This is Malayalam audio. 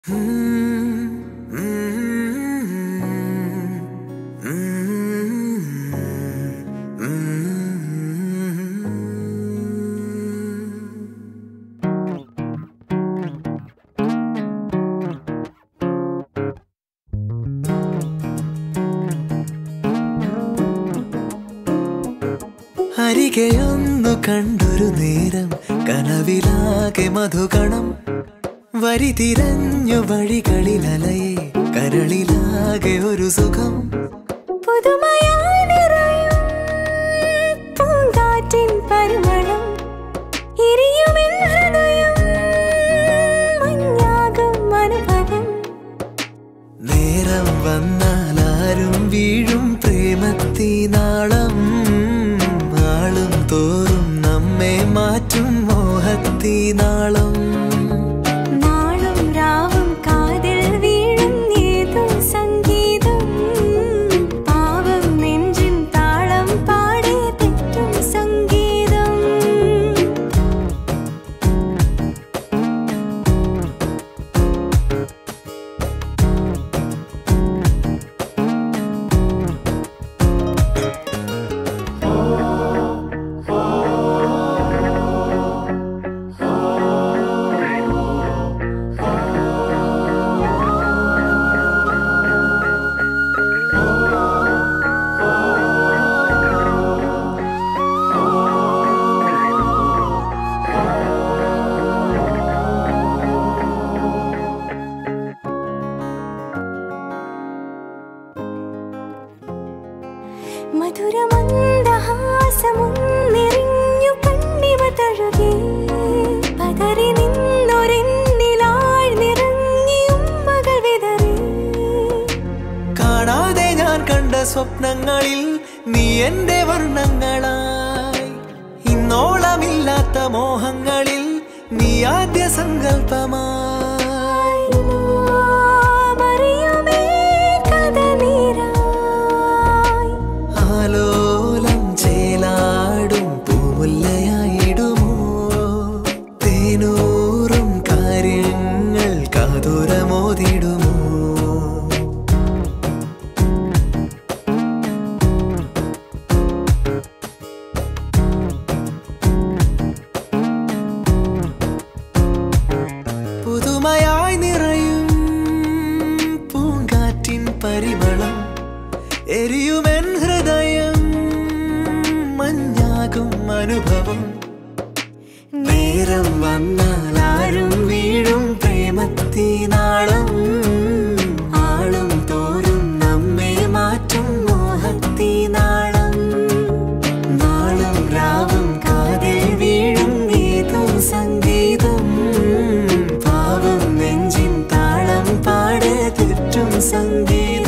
അരികെയൊന്നു കണ്ടൊരു നേരം കനവിലാകെ മധുകണം വരി തിരഞ്ഞു വഴികളിൽ അലയെ കരളിലാകെ ഒരു സുഖം പുതുമയായി നിറയും പൂങ്കാറ്റിൻ പരിമളം എരിയുമെൻ ഹൃദയം മഞ്ഞാകും അനുഭവം നേരം വന്നാൽ ആരും വീഴും പ്രേമത്തിനാളം ആളും തോറും നമ്മെ മാറ്റും മോഹത്തിനാളം നാളും രാവും കാതിൽ വീഴും ഏതോ സംഗീതം പാവം നെഞ്ചിൻ താളം പാടി തെറ്റും സംഗീതം മധുരമന്ദഹാസമുന്നിറിഞ്ഞു കണ്ണിമ തഴുകി പതറി നിന്നൊരെന്നിലാഴ്ന്നിറങ്ങി ഉമ്മകൾ വിതറി കാണാതെ ഞാൻ കണ്ട സ്വപ്നങ്ങളിൽ നീ എന്റെ വർണ്ണങ്ങളായി ഇന്നോളമില്ലാത്ത മോഹങ്ങളിൽ നീ ആദ്യ സങ്കല്പമായി മറിയുമേ കഥ നീരായി ആലോലം ചേലാടും പൂമുല്ലയായിടുമോ തേനൂറും കാര്യങ്ങൾ കാതുരമോതിടുമോ പുതുമയായി നിറയും പൂങ്കാറ്റിൻ പരിമളം എരിയുമെൻ ഹൃദയം മഞ്ഞാകും അനുഭവം നേരം വന്നാൽ ആരും വീഴും പ്രേമത്തിനാളം ആളും തോറും നമ്മെ മാറ്റും മോഹത്തിനാളം നാളും രാവും കാതിൽ വീഴും ഏതോ സംഗീതം പാവം നെഞ്ചിൻ താളം പാടെ തെറ്റും സംഗീതം